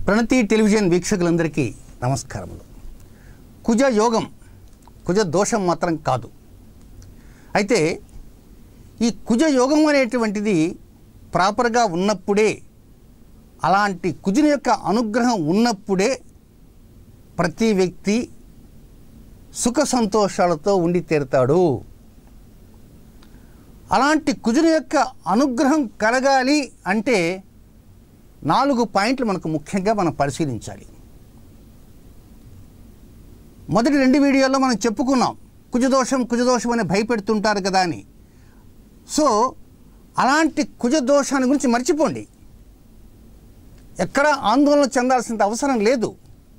ప్రణతి television వీక్షకులందరికీ నమస్కారములు కుజ యోగం కుజ దోషం మాత్రం కాదు అయితే ఈ కుజ యోగం అనేటువంటిది ప్రాపర్గా ఉన్నప్పుడే అలాంటి కుజుని యొక్క అనుగ్రహం ఉన్నప్పుడే ప్రతి వ్యక్తి సుఖ సంతోషాలతో ఉండి తీరుతాడు అలాంటి కుజుని యొక్క అనుగ్రహం కలగాలి అంటే నాలుగు పాయింట్లు మనకు ముఖ్యంగా మనం పరిశీలించాలి మొదటి రెండు వీడియోల్లో మనం చెప్పుకున్నాం కుజదోషం కుజదోషం అని భయపెడుతుంటారు కదా అని సో అలాంటి కుజదోషాన్ని గురించి మర్చిపోండి ఎక్కడ ఆందోళన చెందాల్సిన అవసరం లేదు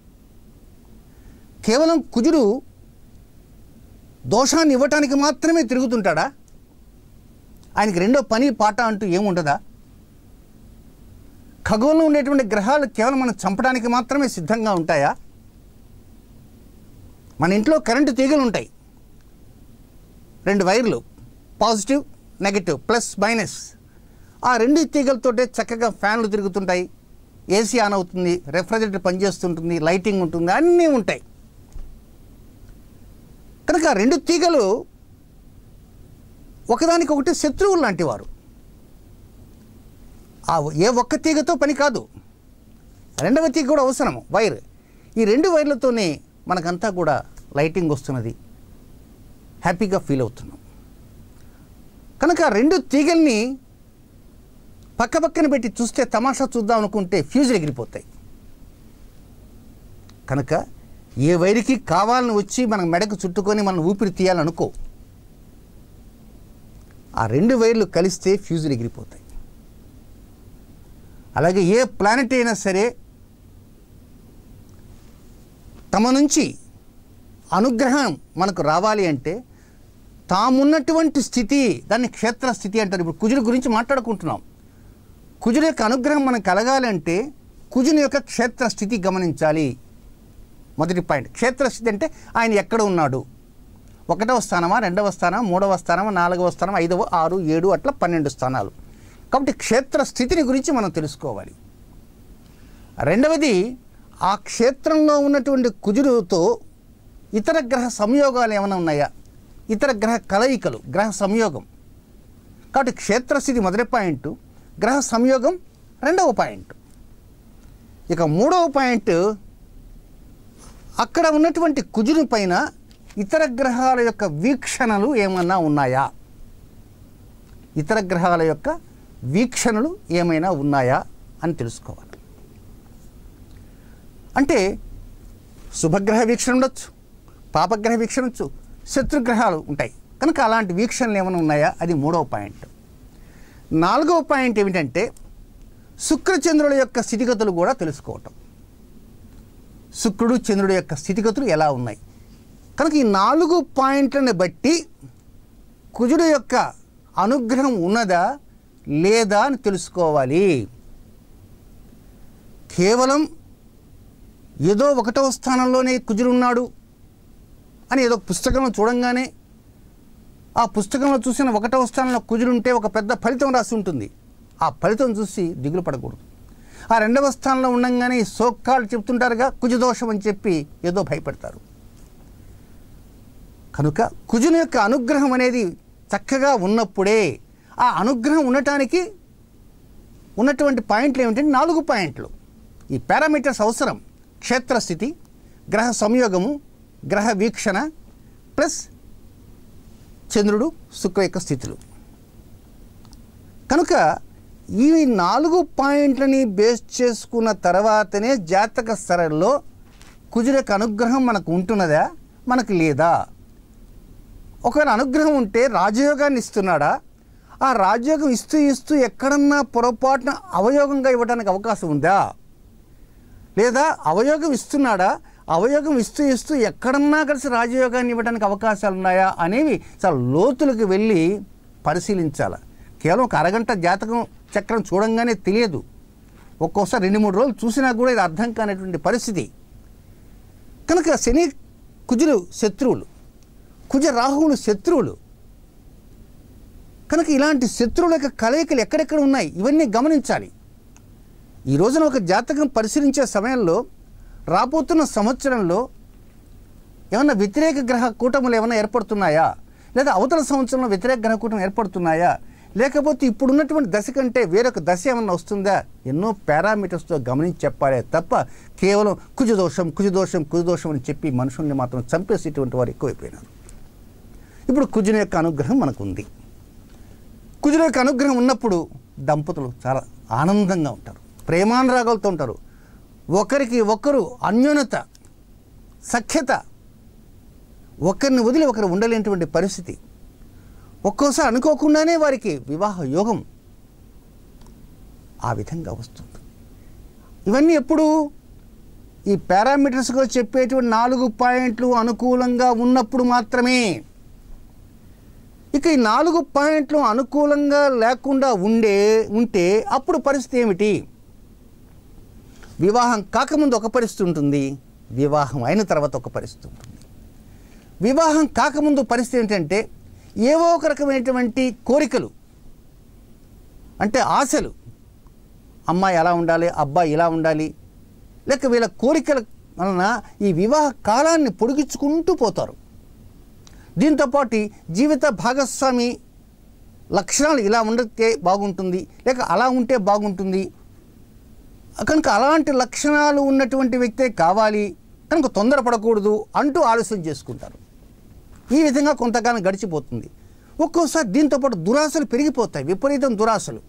కేవలం కుజుడు దోషాన్ని ఇవ్వటానికి మాత్రమే తిరుగుతుంటాడా ఆయనకి రెండో పని పాట అంటూ ఏముండదా ఖగోళంలో ఉండేటువంటి గ్రహాలు కేవలం మనం చంపడానికి మాత్రమే సిద్ధంగా ఉంటాయా మన ఇంట్లో కరెంటు తీగలు ఉంటాయి రెండు వైర్లు పాజిటివ్ నెగటివ్ ప్లస్ మైనస్ ఆ రెండు తీగలతోటే చక్కగా ఫ్యాన్లు తిరుగుతుంటాయి ఏసీ ఆన్ అవుతుంది రెఫ్రిజరేటర్ పనిచేస్తుంటుంది లైటింగ్ ఉంటుంది అన్నీ ఉంటాయి కనుక ఆ రెండు తీగలు ఒకదానికొకటి శత్రువులు లాంటి వారు ఆ ఏ ఒక్క తీగతో పని కాదు రెండవ తీగ కూడా అవసరము వైర్ ఈ రెండు వైర్లతోనే మనకంతా కూడా లైటింగ్ వస్తున్నది హ్యాపీగా ఫీల్ అవుతున్నాం కనుక ఆ రెండు తీగల్ని పక్క పక్కన పెట్టి చూస్తే తమాషా చూద్దాం అనుకుంటే ఫ్యూజులు ఎగిరిపోతాయి కనుక ఏ వైరికి కావాలని వచ్చి మనం మెడకు చుట్టుకొని మనం ఊపిరి తీయాలనుకో ఆ రెండు వైర్లు కలిస్తే ఫ్యూజులు ఎగిరిపోతాయి అలాగే ఏ ప్లానెట్ అయినా సరే తమ నుంచి అనుగ్రహం మనకు రావాలి అంటే తామున్నటువంటి స్థితి దాన్ని క్షేత్ర స్థితి అంటారు ఇప్పుడు కుజుడి గురించి మాట్లాడుకుంటున్నాం కుజుడి యొక్క అనుగ్రహం మనకు కలగాలి అంటే కుజుని యొక్క క్షేత్ర స్థితి గమనించాలి మొదటి పాయింట్ క్షేత్ర స్థితి అంటే ఆయన ఎక్కడ ఉన్నాడు ఒకటవ స్థానమా రెండవ స్థానం మూడవ స్థానమా నాలుగవ స్థానం ఐదవ ఆరు ఏడు అట్లా పన్నెండు స్థానాలు కాబట్టి క్షేత్ర స్థితిని గురించి మనం తెలుసుకోవాలి రెండవది ఆ క్షేత్రంలో ఉన్నటువంటి కుజుడుతో ఇతర గ్రహ సంయోగాలు ఏమైనా ఉన్నాయా ఇతర గ్రహ కలయికలు గ్రహ సంయోగం కాబట్టి క్షేత్రస్థితి మొదటి పాయింట్ గ్రహ సంయోగం రెండవ పాయింట్ ఇక మూడవ పాయింట్ అక్కడ ఉన్నటువంటి కుజుని పైన ఇతర గ్రహాల యొక్క వీక్షణలు ఏమన్నా ఉన్నాయా ఇతర గ్రహాల యొక్క వీక్షణలు ఏమైనా ఉన్నాయా అని తెలుసుకోవాలి అంటే శుభగ్రహ వీక్షణ ఉండొచ్చు పాపగ్రహ వీక్షణ ఉండొచ్చు శత్రుగ్రహాలు ఉంటాయి కనుక అలాంటి వీక్షణలు ఏమైనా ఉన్నాయా అది మూడవ పాయింట్ నాలుగవ పాయింట్ ఏమిటంటే శుక్రచంద్రుల యొక్క స్థితిగతులు కూడా తెలుసుకోవటం శుక్రుడు చంద్రుడు యొక్క స్థితిగతులు ఎలా ఉన్నాయి కనుక ఈ నాలుగు పాయింట్లను బట్టి కుజుడు యొక్క అనుగ్రహం ఉన్నదా లేదా అని తెలుసుకోవాలి కేవలం ఏదో ఒకటవ స్థానంలోనే కుజుడు ఉన్నాడు అని ఏదో పుస్తకంలో చూడంగానే ఆ పుస్తకంలో చూసిన ఒకటవ స్థానంలో కుజుడు ఉంటే ఒక పెద్ద ఫలితం రాసి ఉంటుంది ఆ ఫలితం చూసి దిగులు పడకూడదు ఆ రెండవ స్థానంలో ఉండంగానే ఈ సోక్కాళ్ళు చెప్తుంటారుగా కుజదోషం అని చెప్పి ఏదో భయపెడతారు కనుక కుజుని యొక్క అనుగ్రహం అనేది చక్కగా ఉన్నప్పుడే ఆ అనుగ్రహం ఉండటానికి ఉన్నటువంటి పాయింట్లు ఏమిటంటే నాలుగు పాయింట్లు ఈ పారామీటర్స్ అవసరం క్షేత్రస్థితి గ్రహ సంయోగము గ్రహ వీక్షణ ప్లస్ చంద్రుడు శుక్ర యొక్క స్థితులు కనుక ఈ నాలుగు పాయింట్లని బేస్ చేసుకున్న తర్వాతనే జాతక సరళిలో కుజుడు యొక్క అనుగ్రహం మనకు ఉంటున్నదా మనకు లేదా ఒకవేళ అనుగ్రహం ఉంటే రాజయోగాన్ని ఇస్తున్నాడా ఆ రాజయోగం ఇస్తూ ఇస్తూ ఎక్కడన్నా పొరపాటున అవయోగంగా ఇవ్వడానికి అవకాశం ఉందా లేదా అవయోగం ఇస్తున్నాడా అవయోగం ఇస్తూ ఇస్తూ ఎక్కడన్నా కలిసి రాజయోగాన్ని ఇవ్వడానికి అవకాశాలు ఉన్నాయా అనేవి చాలా లోతులకు వెళ్ళి పరిశీలించాలి కేవలం ఒక అరగంట జాతకం చక్రం చూడంగానే తెలియదు ఒక్కోసారి రెండు మూడు రోజులు చూసినా కూడా ఇది అర్థం కానటువంటి పరిస్థితి కనుక శని కుజులు శత్రువులు కుజ రాహువులు శత్రువులు కనుక ఇలాంటి శత్రువుల యొక్క కలయికలు ఎక్కడెక్కడ ఉన్నాయి ఇవన్నీ గమనించాలి ఈ రోజున ఒక జాతకం పరిశీలించే సమయంలో రాబోతున్న సంవత్సరంలో ఏమన్నా వ్యతిరేక గ్రహ కూటములు ఏమైనా ఏర్పడుతున్నాయా లేదా అవతల సంవత్సరంలో వ్యతిరేక గ్రహ కూటమి ఏర్పడుతున్నాయా లేకపోతే ఇప్పుడున్నటువంటి దశ కంటే వేరొక దశ ఏమన్నా వస్తుందా ఎన్నో పారామీటర్స్తో గమనించి చెప్పాలే తప్ప కేవలం కుజదోషం కుజదోషం కుజదోషం అని చెప్పి మనుషుల్ని మాత్రం చంపేసేటువంటి వారు ఎక్కువైపోయినారు ఇప్పుడు కుజుని యొక్క అనుగ్రహం మనకు ఉంది కుజుని యొక్క అనుగ్రహం ఉన్నప్పుడు దంపతులు చాలా ఆనందంగా ఉంటారు ప్రేమానురాగాలతో ఉంటారు ఒకరికి ఒకరు అన్యోన్యత సఖ్యత ఒకరిని వదిలి ఒకరు ఉండలేనటువంటి పరిస్థితి ఒక్కోసారి అనుకోకుండానే వారికి వివాహ యోగం ఆ విధంగా వస్తుంది ఇవన్నీ ఎప్పుడు ఈ పారామీటర్స్గా చెప్పేటువంటి నాలుగు పాయింట్లు అనుకూలంగా ఉన్నప్పుడు మాత్రమే ఇక ఈ నాలుగు పాయింట్లు అనుకూలంగా లేకుండా ఉండే ఉంటే అప్పుడు పరిస్థితి ఏమిటి వివాహం కాకముందు ఒక పరిస్థితి ఉంటుంది వివాహం అయిన తర్వాత ఒక పరిస్థితి ఉంటుంది వివాహం కాకముందు పరిస్థితి ఏంటంటే ఏవో ఒక రకమైనటువంటి కోరికలు అంటే ఆశలు అమ్మాయి ఎలా ఉండాలి అబ్బాయి ఇలా ఉండాలి లేక వీళ్ళ కోరికల వలన ఈ వివాహ కాలాన్ని పొడిగించుకుంటూ పోతారు దీంతోపాటు జీవిత భాగస్వామి లక్షణాలు ఇలా ఉండితే బాగుంటుంది లేక అలా ఉంటే బాగుంటుంది కనుక అలాంటి లక్షణాలు ఉన్నటువంటి వ్యక్తే కావాలి కనుక తొందరపడకూడదు అంటూ ఆలస్యం చేసుకుంటారు ఈ విధంగా కొంతకాలం గడిచిపోతుంది ఒక్కోసారి దీంతోపాటు దురాశలు పెరిగిపోతాయి విపరీతం దురాశలు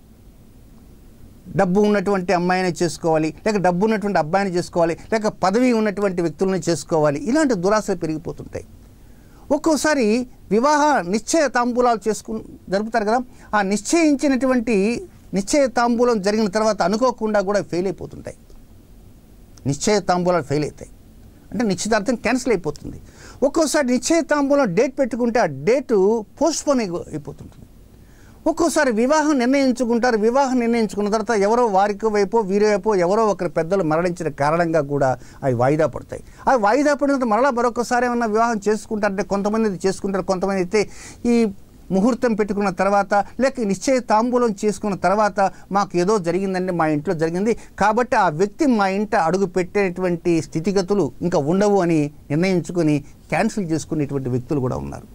డబ్బు ఉన్నటువంటి అమ్మాయిని చేసుకోవాలి లేక డబ్బు ఉన్నటువంటి అబ్బాయిని చేసుకోవాలి లేక పదవి ఉన్నటువంటి వ్యక్తులను చేసుకోవాలి ఇలాంటి దురాశలు పెరిగిపోతుంటాయి ఒక్కోసారి వివాహ నిశ్చయ తాంబూలాలు చేసుకు జరుపుతారు కదా ఆ నిశ్చయించినటువంటి నిశ్చయ తాంబూలం జరిగిన తర్వాత అనుకోకుండా కూడా ఫెయిల్ అయిపోతుంటాయి నిశ్చయ తాంబూలాలు ఫెయిల్ అవుతాయి అంటే నిశ్చితార్థం క్యాన్సిల్ అయిపోతుంది ఒక్కోసారి నిశ్చయ తాంబూలం డేట్ పెట్టుకుంటే ఆ డేటు పోస్ట్పోన్ అయిపోతుంటుంది ఒక్కోసారి వివాహం నిర్ణయించుకుంటారు వివాహం నిర్ణయించుకున్న తర్వాత ఎవరో వారికి వైపో వీరి వైపో ఎవరో ఒకరి పెద్దలు మరణించిన కారణంగా కూడా అవి వాయిదా పడతాయి అవి వాయిదా పడిన తర్వాత మరలా మరొకసారి ఏమన్నా వివాహం చేసుకుంటారంటే కొంతమంది ఇది చేసుకుంటారు కొంతమంది అయితే ఈ ముహూర్తం పెట్టుకున్న తర్వాత లేక నిశ్చయ తాంబూలం చేసుకున్న తర్వాత మాకు ఏదో జరిగిందండి మా ఇంట్లో జరిగింది కాబట్టి ఆ వ్యక్తి మా ఇంట అడుగు పెట్టేటువంటి స్థితిగతులు ఇంకా ఉండవు అని నిర్ణయించుకొని క్యాన్సిల్ చేసుకునేటువంటి వ్యక్తులు కూడా ఉన్నారు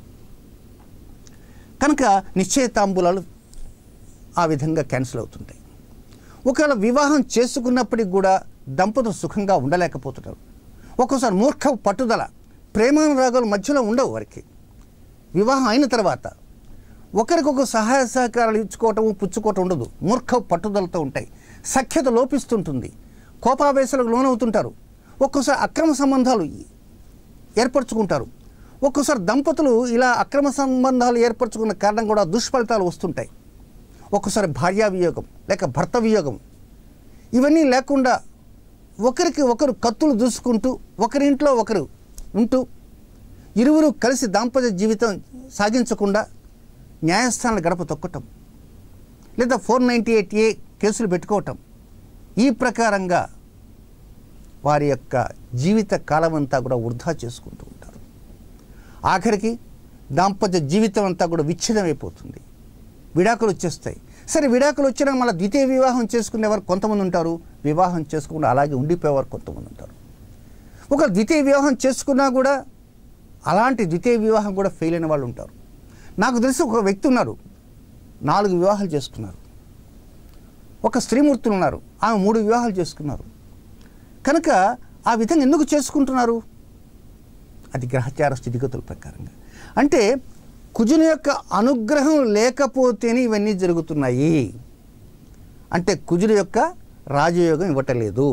కనుక నిశ్చయ తాంబూలాలు ఆ విధంగా క్యాన్సిల్ అవుతుంటాయి ఒకవేళ వివాహం చేసుకున్నప్పటికి కూడా దంపతులు సుఖంగా ఉండలేకపోతున్నారు ఒక్కోసారి మూర్ఖ పట్టుదల ప్రేమానురాగాలు మధ్యలో ఉండవు వారికి వివాహం అయిన తర్వాత ఒకరికొక సహాయ సహకారాలు ఇచ్చుకోవటం పుచ్చుకోవటం ఉండదు మూర్ఖ పట్టుదలతో ఉంటాయి సఖ్యత లోపిస్తుంటుంది కోపావేశాలకు లోనవుతుంటారు ఒక్కోసారి అక్రమ సంబంధాలు ఏర్పరచుకుంటారు ఒక్కోసారి దంపతులు ఇలా అక్రమ సంబంధాలు ఏర్పరచుకున్న కారణం కూడా దుష్ఫలితాలు వస్తుంటాయి ఒక్కోసారి భార్యా వియోగం లేక భర్త వియోగం ఇవన్నీ లేకుండా ఒకరికి ఒకరు కత్తులు దూసుకుంటూ ఒకరింట్లో ఒకరు ఉంటూ ఇరువురు కలిసి దాంపత్య జీవితం సాగించకుండా న్యాయస్థానాల గడప తొక్కటం లేదా ఫోర్ నైంటీ ఎయిట్ ఏ కేసులు పెట్టుకోవటం ఈ ప్రకారంగా వారి యొక్క జీవిత కాలం అంతా కూడా వృధా చేసుకుంటూ ఉంటారు ఆఖరికి దాంపత్య జీవితం అంతా కూడా విచ్ఛిన్నం అయిపోతుంది విడాకులు వచ్చేస్తాయి సరే విడాకులు వచ్చినా మళ్ళీ ద్వితీయ వివాహం చేసుకునేవారు కొంతమంది ఉంటారు వివాహం చేసుకోకుండా అలాగే ఉండిపోయేవారు కొంతమంది ఉంటారు ఒక ద్వితీయ వివాహం చేసుకున్నా కూడా అలాంటి ద్వితీయ వివాహం కూడా ఫెయిల్ అయిన వాళ్ళు ఉంటారు నాకు తెలిసి ఒక వ్యక్తి ఉన్నారు నాలుగు వివాహాలు చేసుకున్నారు ఒక స్త్రీమూర్తులు ఉన్నారు ఆమె మూడు వివాహాలు చేసుకున్నారు కనుక ఆ విధంగా ఎందుకు చేసుకుంటున్నారు అది గ్రహచార స్థితిగతుల ప్రకారంగా అంటే కుజుని యొక్క అనుగ్రహం లేకపోతేనే ఇవన్నీ జరుగుతున్నాయి అంటే కుజుని యొక్క రాజయోగం ఇవ్వటలేదు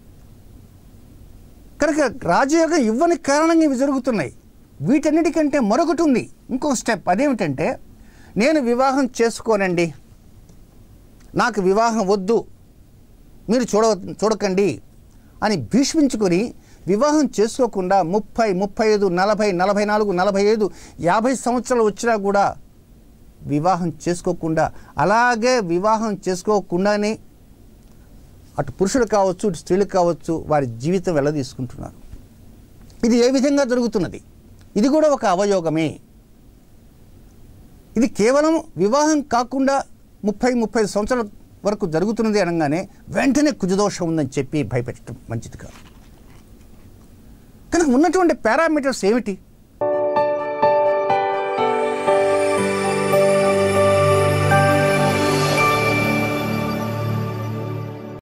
కనుక రాజయోగం ఇవ్వని కారణంగా ఇవి జరుగుతున్నాయి వీటన్నిటికంటే మరొకటి ఉంది ఇంకో స్టెప్ అదేమిటంటే నేను వివాహం చేసుకోనండి నాకు వివాహం వద్దు మీరు చూడ చూడకండి అని భీష్మించుకొని వివాహం చేసుకోకుండా ముప్పై ముప్పై ఐదు నలభై నలభై నాలుగు నలభై ఐదు యాభై సంవత్సరాలు వచ్చినా కూడా వివాహం చేసుకోకుండా అలాగే వివాహం చేసుకోకుండానే అటు పురుషుడు కావచ్చు ఇటు స్త్రీలు కావచ్చు వారి జీవితం వెళ్ళదీసుకుంటున్నారు ఇది ఏ విధంగా జరుగుతున్నది ఇది కూడా ఒక అవయోగమే ఇది కేవలం వివాహం కాకుండా ముప్పై ముప్పై సంవత్సరాలు వరకు జరుగుతున్నది అనగానే వెంటనే కుజదోషం ఉందని చెప్పి భయపెట్టడం మంచిది కాదు కనుక ఉన్నటువంటి పారామీటర్స్ ఏమిటి